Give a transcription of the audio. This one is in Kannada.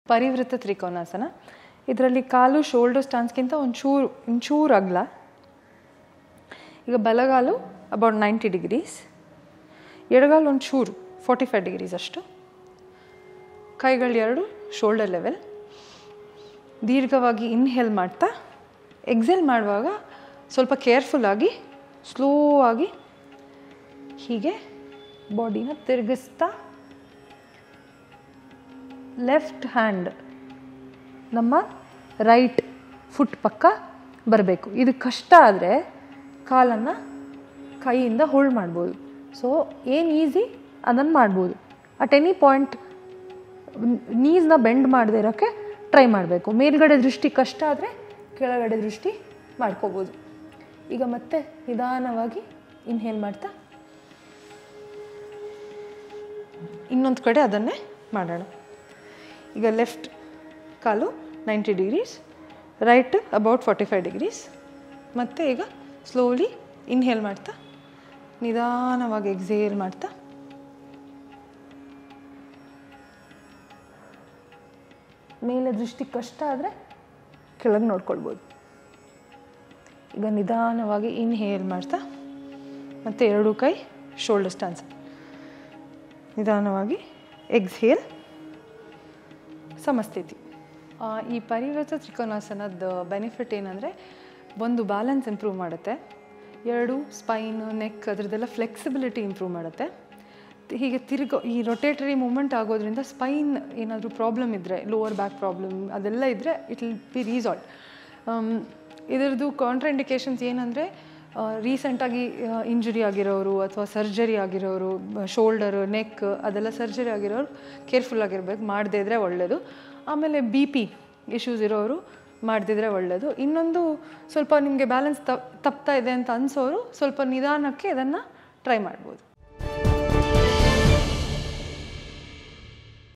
ಪರಿವೃತ್ತ ತ್ರಿಕೋನಾಸನ ಇದರಲ್ಲಿ ಕಾಲು ಶೋಲ್ಡರ್ ಸ್ಟಾನ್ಸ್ಗಿಂತ ಒಂಚೂರು ಒಂಚೂರು ಅಗಲ ಈಗ ಬಲಗಾಲು ಅಬೌಟ್ ನೈಂಟಿ ಡಿಗ್ರೀಸ್ ಎಡಗಾಲು ಒಂಚೂರು ಫೋರ್ಟಿ ಫೈವ್ ಡಿಗ್ರೀಸ್ ಅಷ್ಟು ಕೈಗಳು ಎರಡು ಶೋಲ್ಡರ್ ಲೆವೆಲ್ ದೀರ್ಘವಾಗಿ ಇನ್ಹೇಲ್ ಮಾಡ್ತಾ ಎಕ್ಸೆಲ್ ಮಾಡುವಾಗ ಸ್ವಲ್ಪ ಕೇರ್ಫುಲ್ಲಾಗಿ ಸ್ಲೋ ಆಗಿ ಹೀಗೆ ಬಾಡಿನ ತಿರುಗಿಸ್ತಾ ಲೆಫ್ಟ್ ಹ್ಯಾಂಡ್ ನಮ್ಮ ರೈಟ್ ಫುಟ್ ಪಕ್ಕ ಬರಬೇಕು ಇದು ಕಷ್ಟ ಆದರೆ ಕಾಲನ್ನು ಕೈಯಿಂದ ಹೋಲ್ಡ್ ಮಾಡ್ಬೋದು ಸೊ ಏನು ಈಸಿ ಅದನ್ನು ಮಾಡ್ಬೋದು ಅಟ್ ಎನಿ ಪಾಯಿಂಟ್ ನೀಸ್ನ ಬೆಂಡ್ ಮಾಡದೇ ಇರೋಕ್ಕೆ ಟ್ರೈ ಮಾಡಬೇಕು ಮೇಲ್ಗಡೆ ದೃಷ್ಟಿ ಕಷ್ಟ ಆದರೆ ಕೆಳಗಡೆ ದೃಷ್ಟಿ ಮಾಡ್ಕೋಬೋದು ಈಗ ಮತ್ತೆ ನಿಧಾನವಾಗಿ ಇನ್ಹೇಲ್ ಮಾಡ್ತಾ ಇನ್ನೊಂದು ಕಡೆ ಅದನ್ನೇ ಮಾಡೋಣ ಈಗ ಲೆಫ್ಟ್ ಕಾಲು ninety degrees right about forty five degrees ಮತ್ತು ಈಗ ಸ್ಲೋಲಿ ಇನ್ಹೇಲ್ ಮಾಡ್ತಾ ನಿಧಾನವಾಗಿ ಎಕ್ಸೇಲ್ ಮಾಡ್ತಾ ಮೇಲೆ ದೃಷ್ಟಿ ಕಷ್ಟ ಆದರೆ ಕೆಳಗೆ ನೋಡ್ಕೊಳ್ಬೋದು ಈಗ ನಿಧಾನವಾಗಿ ಇನ್ಹೇಲ್ ಮಾಡ್ತಾ ಮತ್ತು ಎರಡೂ ಕೈ ಶೋಲ್ಡರ್ ಸ್ಟಾನ್ಸ್ ನಿಧಾನವಾಗಿ ಎಕ್ಸ್ಹೇಲ್ ಸಮಸ್ಥಿತಿ ಆ, ಈ ಪರಿವೃತ್ತ ತ್ರಿಕೋನಾಸನದ ಬೆನಿಫಿಟ್ ಏನಂದರೆ ಒಂದು ಬ್ಯಾಲೆನ್ಸ್ ಇಂಪ್ರೂವ್ ಮಾಡುತ್ತೆ ಎರಡು ಸ್ಪೈನ್ ನೆಕ್ ಅದರದ್ದೆಲ್ಲ ಫ್ಲೆಕ್ಸಿಬಿಲಿಟಿ ಇಂಪ್ರೂವ್ ಮಾಡುತ್ತೆ ಹೀಗೆ ತಿರುಗೋ ಈ ರೊಟೇಟರಿ ಮೂಮೆಂಟ್ ಆಗೋದ್ರಿಂದ ಸ್ಪೈನ್ ಏನಾದರೂ ಪ್ರಾಬ್ಲಮ್ ಇದ್ದರೆ ಲೋವರ್ ಬ್ಯಾಕ್ ಪ್ರಾಬ್ಲಮ್ ಅದೆಲ್ಲ ಇದ್ದರೆ ಇಟ್ ವಿಲ್ ಬಿ ರೀಸಾಲ್ವ್ ಇದರದ್ದು ಕಾಂಟ್ರಾಂಡಿಕೇಶನ್ಸ್ ಏನಂದರೆ ರೀಸೆಂಟಾಗಿ ಇಂಜುರಿ ಆಗಿರೋರು ಅಥವಾ ಸರ್ಜರಿ ಆಗಿರೋರು ಶೋಲ್ಡರ್ ನೆಕ್ ಅದೆಲ್ಲ ಸರ್ಜರಿ ಆಗಿರೋರು ಕೇರ್ಫುಲ್ ಆಗಿರ್ಬೇಕು ಮಾಡದೇ ಇದ್ದರೆ ಒಳ್ಳೆಯದು ಆಮೇಲೆ ಬಿ ಪಿ ಇಶ್ಯೂಸ್ ಇರೋರು ಮಾಡದಿದ್ರೆ ಒಳ್ಳೆಯದು ಇನ್ನೊಂದು ಸ್ವಲ್ಪ ನಿಮಗೆ ಬ್ಯಾಲೆನ್ಸ್ ತಪ್ತಾ ಇದೆ ಅಂತ ಅನಿಸೋರು ಸ್ವಲ್ಪ ನಿಧಾನಕ್ಕೆ ಅದನ್ನು ಟ್ರೈ ಮಾಡ್ಬೋದು